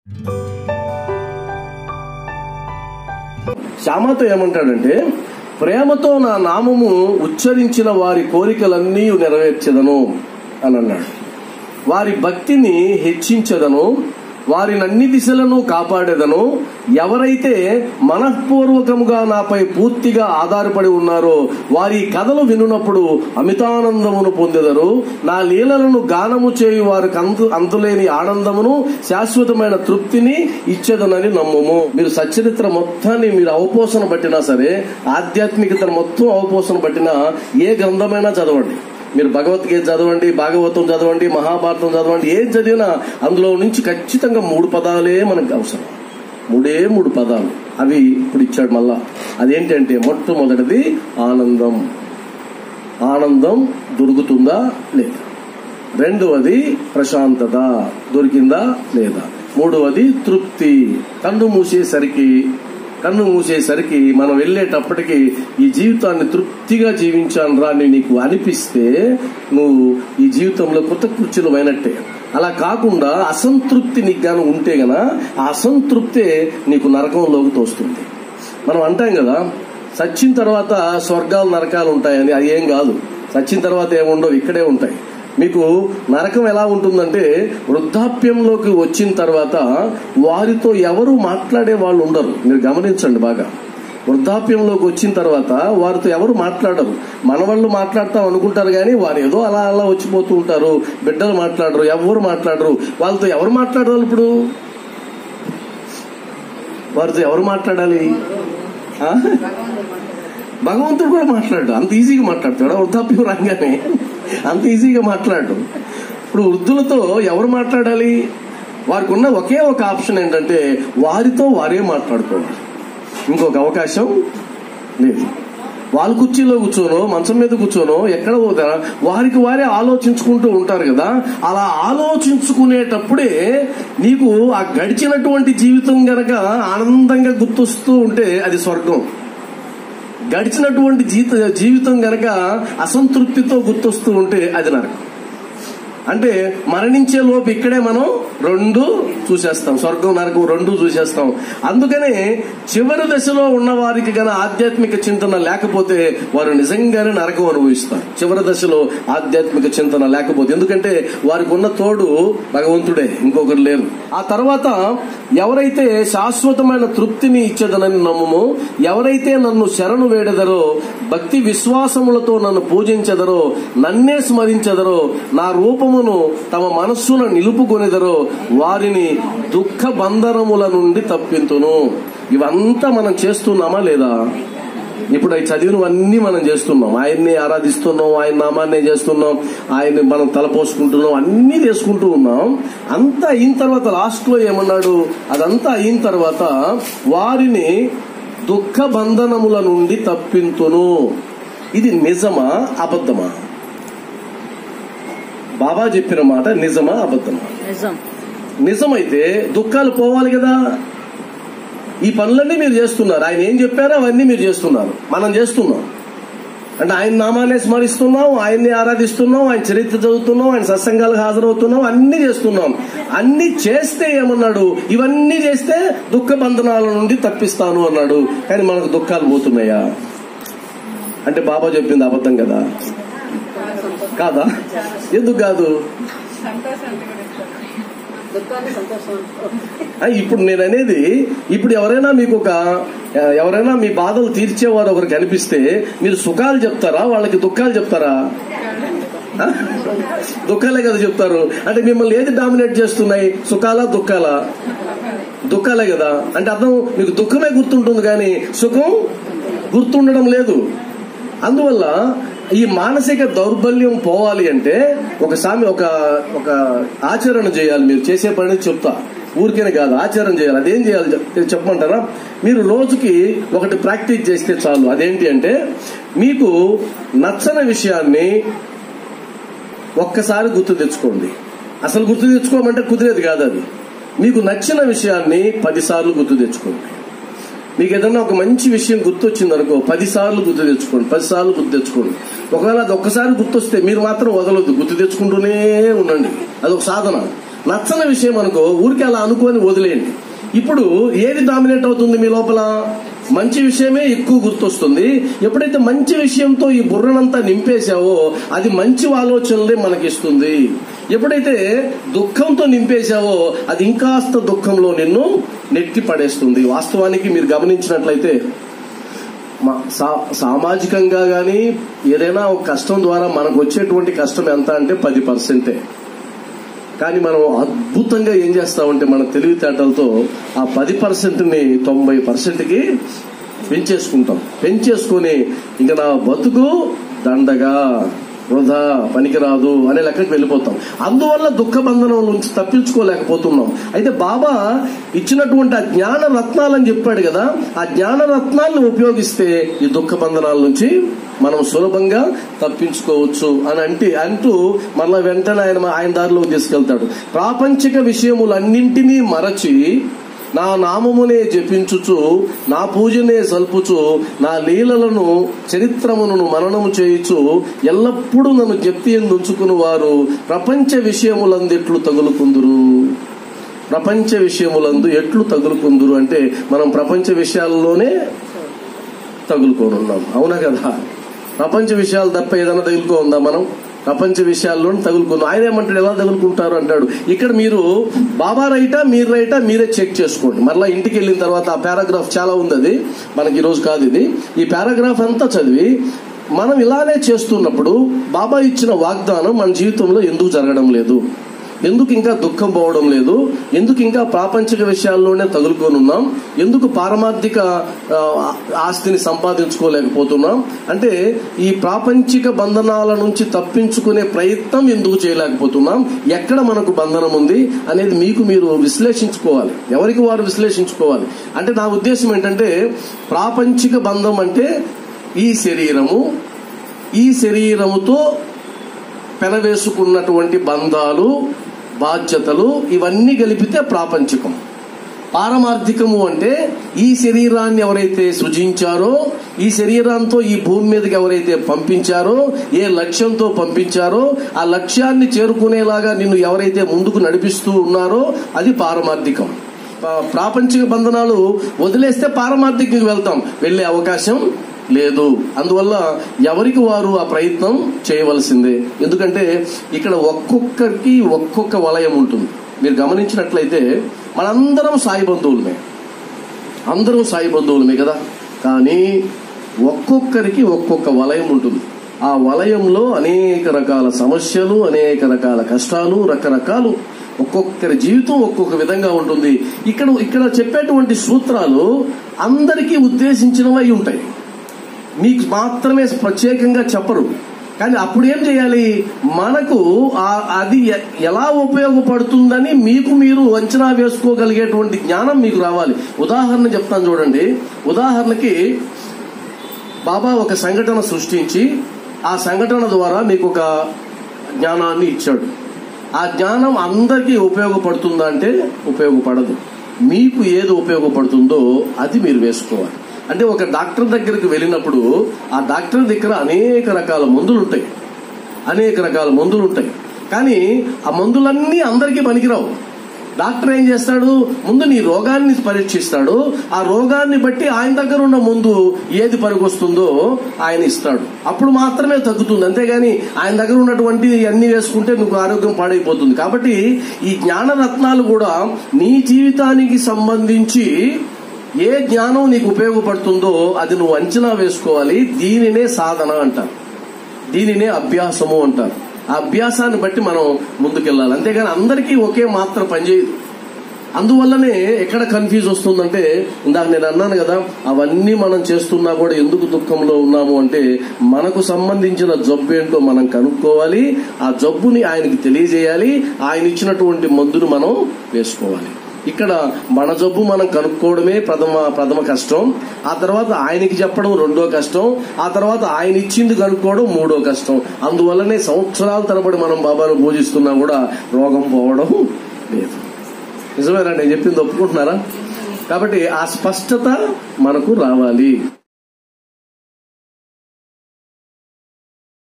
శ్యామతో ఏమంటాడంటే ప్రేమతో నా నామము ఉచ్చరించిన వారి కోరికలన్నీ నెరవేర్చెదను అని అన్నాడు వారి భక్తిని హెచ్చించదను వారిని అన్ని దిశలను కాపాడేదను ఎవరైతే మనఃపూర్వకముగా నాపై పూర్తిగా ఆధారపడి ఉన్నారో వారి కథలు వినున్నప్పుడు అమితానందమును పొందెదరు నా లీలలను గానము చేయు వారికి అంతు అంతులేని ఆనందమును శాశ్వతమైన తృప్తిని ఇచ్చేదనని నమ్ముము మీరు సచ్చరిత్ర మొత్తాన్ని మీరు అవపోసన పట్టినా సరే ఆధ్యాత్మికతను మొత్తం అవపోసన పట్టినా ఏ గ్రంథమైనా చదవండి మీరు భగవద్గీత చదవండి భాగవతం చదవండి మహాభారతం చదవండి ఏం చదివినా అందులో నుంచి ఖచ్చితంగా మూడు పదాలే మనకు అవసరం మూడే మూడు పదాలు అవి ఇప్పుడు ఇచ్చాడు మళ్ళా అదేంటంటే మొట్టమొదటిది ఆనందం ఆనందం దొరుకుతుందా లేదా రెండవది ప్రశాంతత దొరికిందా లేదా మూడవది తృప్తి కన్ను మూసేసరికి కన్ను మూసేసరికి మనం వెళ్ళేటప్పటికి ఈ జీవితాన్ని తృప్తిగా జీవించాను రా అని నీకు అనిపిస్తే నువ్వు ఈ జీవితంలో కొత్త కుర్చీలు అయినట్టే అలా కాకుండా అసంతృప్తి నీకు గాను ఉంటే గన ఆ అసంతృప్తే నీకు నరకంలోకి తోస్తుంది మనం అంటాం కదా సచ్చిన తర్వాత స్వర్గాలు నరకాలు ఉంటాయని అది ఏం కాదు సచ్చిన తర్వాత ఏముండవు ఇక్కడే ఉంటాయి మీకు నరకం ఎలా ఉంటుందంటే వృద్ధాప్యంలోకి వచ్చిన తర్వాత వారితో ఎవరు మాట్లాడే వాళ్ళు ఉండరు మీరు గమనించండి బాగా వృద్ధాప్యంలోకి వచ్చిన తర్వాత వారితో ఎవరు మాట్లాడరు మన వాళ్ళు మాట్లాడతాం అనుకుంటారు కానీ వారు ఏదో అలా అలా వచ్చిపోతూ ఉంటారు బిడ్డలు మాట్లాడరు ఎవరు మాట్లాడరు వాళ్ళతో ఎవరు మాట్లాడాలి ఇప్పుడు వారితో ఎవరు మాట్లాడాలి ఆ? భగవంతుడు కూడా మాట్లాడు అంత ఈజీగా మాట్లాడతాడు వృద్ధాప్యం రాగానే అంత ఈజీగా మాట్లాడు ఇప్పుడు వృద్ధులతో ఎవరు మాట్లాడాలి వారికి ఉన్న ఒకే ఒక ఆప్షన్ ఏంటంటే వారితో వారే మాట్లాడుకోవాలి ఇంకొక అవకాశం లేదు వాళ్ళ కుర్చీలో కూర్చోనో మంచం మీద కూర్చోనో ఎక్కడ పోతారా వారికి వారే ఆలోచించుకుంటూ ఉంటారు కదా అలా ఆలోచించుకునేటప్పుడే నీకు ఆ గడిచినటువంటి జీవితం గనక ఆనందంగా గుర్తొస్తూ ఉంటే అది స్వర్గం గడిచినటువంటి జీత జీవితం గనక అసంతృప్తితో గుర్తొస్తూ ఉంటే అది నరకం అంటే మరణించే లోపు ఇక్కడే మనం రెండు చూసేస్తాం స్వర్గం నరకం రెండు చూసేస్తాం అందుకనే చివరి దశలో ఉన్న వారికి గన ఆధ్యాత్మిక చింతన లేకపోతే వారు నిజంగానే నరకం అనుభవిస్తారు చివరి దశలో ఆధ్యాత్మిక చింతన లేకపోతే ఎందుకంటే వారికి ఉన్న తోడు భగవంతుడే ఇంకొకరు లేరు ఆ తర్వాత ఎవరైతే శాశ్వతమైన తృప్తిని ఇచ్చేదనని నమ్ముము ఎవరైతే నన్ను శరణు వేడెదరో భక్తి విశ్వాసములతో నన్ను పూజించెదరో నన్నే స్మరించెదరో నా రూపమును తమ మనస్సును నిలుపుకొనిదరో వారిని దుఃఖ బంధనముల నుండి తప్పింతును ఇవంతా మనం చేస్తున్నామా లేదా ఇప్పుడు అవి చదివినవన్నీ మనం చేస్తున్నాం ఆయన్ని ఆరాధిస్తున్నాం ఆయన నామాన్నే చేస్తున్నాం ఆయన్ని మనం తలపోసుకుంటున్నాం అన్ని చేసుకుంటూ ఉన్నాం అంతా అయిన తర్వాత లాస్ట్ లో ఏమన్నాడు అదంతా అయిన తర్వాత వారిని దుఃఖ బంధనముల నుండి తప్పింతును ఇది నిజమా అబద్ధమా బాబా చెప్పిన మాట నిజమా అబద్ధమా నిజం నిజమైతే దుఃఖాలు పోవాలి కదా ఈ పనులన్నీ మీరు చేస్తున్నారు ఆయన ఏం చెప్పారో అవన్నీ మీరు చేస్తున్నారు మనం చేస్తున్నాం అంటే ఆయన నామాన్ని స్మరిస్తున్నాం ఆయన్ని ఆరాధిస్తున్నాం ఆయన చరిత్ర చదువుతున్నాం ఆయన సత్సంగాలకు హాజరవుతున్నాం అన్ని చేస్తున్నాం అన్ని చేస్తే ఏమన్నాడు ఇవన్నీ చేస్తే దుఃఖ బంధనాల నుండి తప్పిస్తాను అన్నాడు కానీ మనకు దుఃఖాలు పోతున్నాయా అంటే బాబా చెప్పింది అబద్ధం కదా కాదా ఎందుకు కాదు దుఃఖాన్ని సంతోషం ఆ, ఇప్పుడు నేను అనేది ఇప్పుడు ఎవరైనా మీకు ఒక ఆ, ఎవరైనా మీ బాధలు తీర్చేవారు ఒకరు కనిపిస్తే మీరు సుఖాలు చెప్తారా వాళ్ళకి దుఃఖాలు చెప్తారా ఆ? దుఃఖాలే కదా చెప్తారు అంటే మిమ్మల్ని ఏది డామినేట్ చేస్తున్నాయి సుఖాలా దుఃఖాలా దుఃఖాలే కదా అంటే అర్థం మీకు దుఃఖమే గుర్తుంటుంది కానీ సుఖం గుర్తుండడం లేదు అందువల్ల ఈ మానసిక దౌర్బల్యం పోవాలి అంటే ఒక సామి ఒక ఒక ఆచరణ చేయాలి మీరు చేసే పని చెప్తా ఊరికేనే కాదు ఆచరణ చేయాలి అదేం చేయాలి చెప్- చెప్పమంటారా మీరు రోజుకి ఒకటి ప్రాక్టీస్ చేస్తే చాలు అదేంటి అంటే మీకు నచ్చని విషయాన్ని ఒక్కసారి గుర్తు తెచ్చుకోండి అసలు గుర్తు తెచ్చుకోమంటే కుదిరేది కాదు అది మీకు నచ్చిన విషయాన్ని పదిసార్లు గుర్తు తెచ్చుకోండి మీకు ఏదన్నా ఒక మంచి విషయం గుర్తొచ్చింది అనుకో పది సార్లు గుర్తు తెచ్చుకోండి పది సార్లు గుర్తు తెచ్చుకోండి ఒకవేళ అది ఒక్కసారి గుర్తొస్తే మీరు మాత్రం వదలొద్దు గుర్తు తెచ్చుకుంటూనే ఉండండి అది ఒక సాధన నచ్చని విషయం అనుకో ఊరికి అలా అనుకోని వదిలేయండి ఇప్పుడు ఏది డామినేట్ అవుతుంది మీ లోపల మంచి విషయమే ఎక్కువ గుర్తొస్తుంది ఎప్పుడైతే మంచి విషయంతో ఈ బుర్రనంతా నింపేశావో అది మంచి ఆలోచనలే మనకిస్తుంది ఎప్పుడైతే దుఃఖంతో నింపేశావో అది ఇంకాస్త దుఃఖంలో నిన్ను నెట్టి పడేస్తుంది వాస్తవానికి మీరు గమనించినట్లయితే మా- సా- సామాజికంగా గాని ఏదైనా ఒక కష్టం ద్వారా మనకు వచ్చేటువంటి కష్టం ఎంత అంటే పది పర్సెంటే కానీ మనం అద్భుతంగా ఏం చేస్తామంటే మన తెలివితేటలతో ఆ పది పర్సెంట్ ని తొంభై పర్సెంట్ కి పెంచేసుకుంటాం పెంచేసుకొని ఇంకా నా బతుకు దండగా వృధా పనికిరాదు అనే లెక్కకి వెళ్ళిపోతాం అందువల్ల దుఃఖ బంధనం నుంచి తప్పించుకోలేకపోతున్నాం అయితే బాబా ఇచ్చినటువంటి ఆ జ్ఞాన రత్నాలని చెప్పాడు కదా ఆ జ్ఞాన రత్నాలను ఉపయోగిస్తే ఈ దుఃఖ బంధనాల నుంచి మనం సులభంగా తప్పించుకోవచ్చు అని అంటే అంటూ మళ్ళా వెంటనే ఆయన ఆయన దారిలో తీసుకెళ్తాడు ప్రాపంచిక విషయములన్నింటినీ మరచి నా నామమునే జపించుచు నా పూజనే సల్పుచు నా లీలలను చరిత్రమును మననము చేయుచు ఎల్లప్పుడూ నన్ను జప్తి ఉంచుకుని వారు ప్రపంచ విషయములందెట్లు తగులుకుందురు ప్రపంచ విషయములందు ఎట్లు తగులుకుందురు అంటే మనం ప్రపంచ విషయాల్లోనే తగులుకోనున్నాం అవునా కదా ప్రపంచ విషయాలు తప్ప ఏదైనా తగులుకో ఉందా మనం ప్రపంచ విషయాల్లోనే తగులుకున్నాం ఆయన ఏమంటాడు ఎలా తగులుకుంటారు అంటాడు ఇక్కడ మీరు బాబా రైటా మీరు రైటా మీరే చెక్ చేసుకోండి మరలా ఇంటికి వెళ్ళిన తర్వాత ఆ పారాగ్రాఫ్ చాలా ఉంది అది మనకి ఈ రోజు కాదు ఇది ఈ పారాగ్రాఫ్ అంతా చదివి మనం ఇలానే చేస్తున్నప్పుడు బాబా ఇచ్చిన వాగ్దానం మన జీవితంలో ఎందుకు జరగడం లేదు ఎందుకు ఇంకా దుఃఖం పోవడం లేదు ఎందుకు ఇంకా ప్రాపంచిక విషయాల్లోనే తగులుకొని ఉన్నాం ఎందుకు పారమార్థిక ఆ, ఆస్తిని సంపాదించుకోలేకపోతున్నాం అంటే ఈ ప్రాపంచిక బంధనాల నుంచి తప్పించుకునే ప్రయత్నం ఎందుకు చేయలేకపోతున్నాం ఎక్కడ మనకు బంధనం ఉంది అనేది మీకు మీరు విశ్లేషించుకోవాలి ఎవరికి వారు విశ్లేషించుకోవాలి అంటే నా ఉద్దేశం ఏంటంటే ప్రాపంచిక బంధం అంటే ఈ శరీరము ఈ శరీరముతో పెనవేసుకున్నటువంటి బంధాలు బాధ్యతలు ఇవన్నీ కలిపితే ప్రాపంచికం పారమార్థికము అంటే ఈ శరీరాన్ని ఎవరైతే సృజించారో ఈ శరీరంతో ఈ భూమి మీదకి ఎవరైతే పంపించారో ఏ లక్ష్యంతో పంపించారో ఆ లక్ష్యాన్ని చేరుకునేలాగా నిన్ను ఎవరైతే ముందుకు నడిపిస్తూ ఉన్నారో అది పారమార్థికం పా- ప్రాపంచిక బంధనాలు వదిలేస్తే పారమార్థికంకి వెళ్తాం వెళ్లే అవకాశం లేదు అందువల్ల ఎవరికి వారు ఆ ప్రయత్నం చేయవలసిందే ఎందుకంటే ఇక్కడ ఒక్కొక్కరికి ఒక్కొక్క వలయం ఉంటుంది మీరు గమనించినట్లయితే మనందరం సాయి బంధువులమే అందరం సాయి బంధువులమే కదా కానీ ఒక్కొక్కరికి ఒక్కొక్క వలయం ఉంటుంది ఆ వలయంలో అనేక రకాల సమస్యలు అనేక రకాల కష్టాలు రకరకాలు ఒక్కొక్కరి జీవితం ఒక్కొక్క విధంగా ఉంటుంది ఇక్కడ ఇక్కడ చెప్పేటువంటి సూత్రాలు అందరికీ ఉద్దేశించినవై ఉంటాయి మీకు మాత్రమే ప్రత్యేకంగా చెప్పరు కానీ అప్పుడు ఏం చేయాలి మనకు ఆ- అది ఎ- ఎలా ఉపయోగపడుతుందని మీకు మీరు అంచనా వేసుకోగలిగేటువంటి జ్ఞానం మీకు రావాలి ఉదాహరణ చెప్తాను చూడండి ఉదాహరణకి బాబా ఒక సంఘటన సృష్టించి ఆ సంఘటన ద్వారా మీకు ఒక జ్ఞానాన్ని ఇచ్చాడు ఆ జ్ఞానం అందరికీ ఉపయోగపడుతుందా అంటే ఉపయోగపడదు మీకు ఏది ఉపయోగపడుతుందో అది మీరు వేసుకోవాలి అంటే ఒక డాక్టర్ దగ్గరికి వెళ్ళినప్పుడు ఆ డాక్టర్ దగ్గర అనేక రకాల మందులు ఉంటాయి అనేక రకాల మందులు ఉంటాయి కానీ ఆ మందులన్నీ అందరికీ పనికిరావు డాక్టర్ ఏం చేస్తాడు ముందు నీ రోగాన్ని పరీక్షిస్తాడు ఆ రోగాన్ని బట్టి ఆయన దగ్గర ఉన్న ముందు ఏది పనికొస్తుందో ఆయన ఇస్తాడు అప్పుడు మాత్రమే తగ్గుతుంది అంతేగాని ఆయన దగ్గర ఉన్నటువంటి అన్ని వేసుకుంటే నీకు ఆరోగ్యం పాడైపోతుంది కాబట్టి ఈ జ్ఞాన రత్నాలు కూడా నీ జీవితానికి సంబంధించి ఏ జ్ఞానం నీకు ఉపయోగపడుతుందో అది నువ్వు అంచనా వేసుకోవాలి దీనినే సాధన అంటారు దీనినే అభ్యాసము అంటారు ఆ అభ్యాసాన్ని బట్టి మనం ముందుకెళ్ళాలి అంతేగాని అందరికీ ఒకే మాత్ర పనిచేయదు అందువల్లనే ఎక్కడ కన్ఫ్యూజ్ వస్తుందంటే ఇందాక నేను అన్నాను కదా అవన్నీ మనం చేస్తున్నా కూడా ఎందుకు దుఃఖంలో ఉన్నాము అంటే మనకు సంబంధించిన జబ్బు ఏంటో మనం కనుక్కోవాలి ఆ జబ్బుని ఆయనకి తెలియజేయాలి ఆయన ఇచ్చినటువంటి మందును మనం వేసుకోవాలి ఇక్కడ మన జబ్బు మనం కనుక్కోవడమే ప్రథమ ప్రథమ కష్టం ఆ తర్వాత ఆయనకి చెప్పడం రెండో కష్టం ఆ తర్వాత ఆయన ఇచ్చింది కనుక్కోవడం మూడో కష్టం అందువల్లనే సంవత్సరాల తరబడి మనం బాబాను పూజిస్తున్నా కూడా రోగం పోవడం లేదు నిజమేనా నేను చెప్పింది ఒప్పుకుంటున్నారా కాబట్టి ఆ స్పష్టత మనకు రావాలి